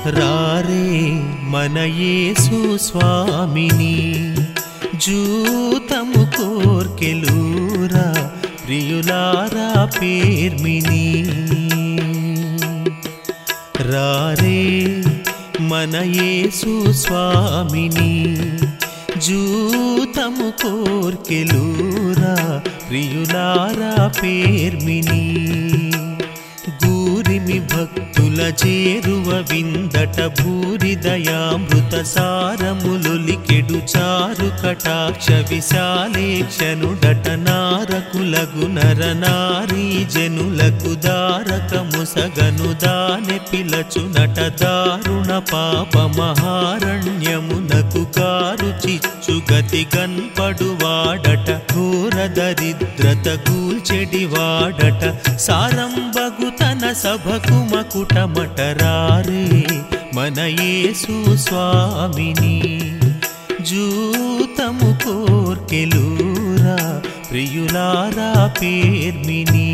రారే మన యేసు స్వామిని జూతము కోర్కెలూరా ప్రియులారా పేర్మిని రారే మన యేసు స్వామిని జూతము కోర్కెలూరా ప్రియులారా పేర్మిని గూరిమి భక్తుల చేరువ విందట భూరి దయామృత సారములులికెడు చారు కటాక్ష విశాలేక్షనుడట నారకులగు నర నారీ జనులకు దారకము సగను దానె పిలచునట దారుణ పాప మహారణ్యమునకు కారు చిచ్చు గతి గన్పడువాడట ఘోర దరిద్రత కూల్చెడి వాడట సారంబగు తన సభకు మకుటమటరారే మన యేసు స్వామిని జూతము కోర్కెలూరా ప్రియులారా పేర్మిని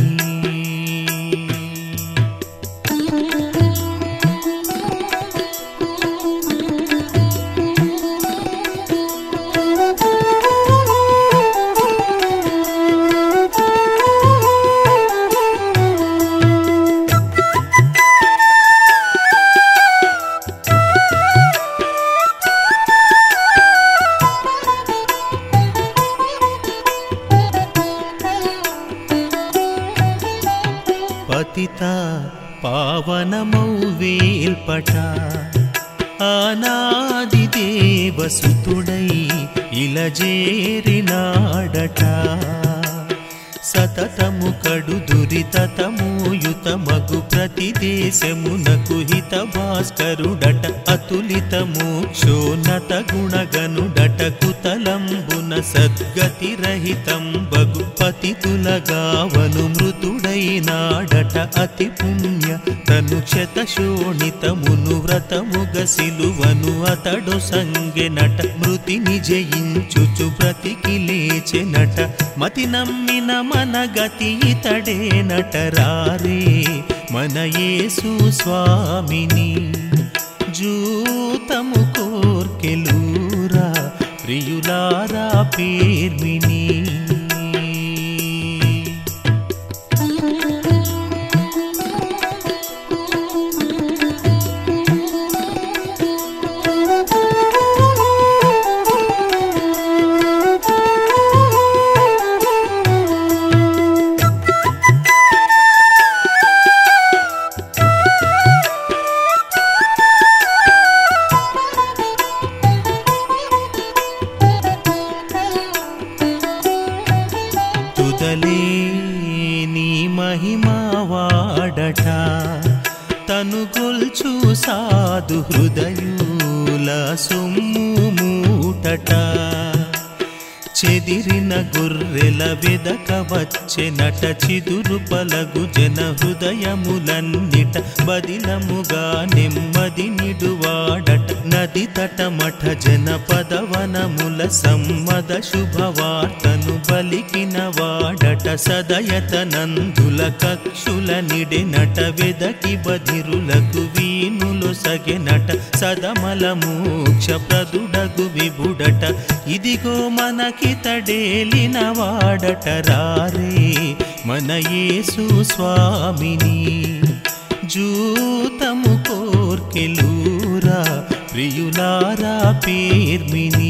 పతిత పావనమౌ వేల్పట ఆనాది దేవసుతుడై ఇలజేరినాడట సతతము కడు దురితతము యుతమగు ప్రతి దేశమునకు హిత భాస్కరుడట అతులిత మోక్షోన్నత గుణగనుడట కుతలంబున సద్గతి రహితం బగు పతితులగావను మృతుడైనాడట అతి పుణ్య తను శతశోణితమును వ్రతముగ సిలువను అతడు సంగెనట మృతిని జయించుచు బ్రతికి లేచెనట మతి నమ్మిన మన గతి ఇతడే నటరారే మన యేసు స్వామిని జూతము కోర్కెలూరా ప్రియులారా పేర్మిని తుదలే నీ మహిమా వాడట తను గొల్చు సాధు హృదయుల సొమ్ము మూటట చెదిరిన గొర్రెల వెదక వచ్చెనట చిదురు పలగు జన హృదయములన్నిట బదిలముగా నెమ్మది నిడువాడట నది తటమఠ జన పదవనముల సమ్మద శుభవార్తను బలికిన వాడట సదయత నందుల కక్షుల నిడినట వెదకి బధిరులకు వీనులు సగెనట సదమల మోక్ష ప్రదుడగు విభుడట ఇదిగో మనకితడేలిన వాడట రారే మన యేసు స్వామిని జూతము కోర్కెలూరా ప్రియులారా పేర్మిని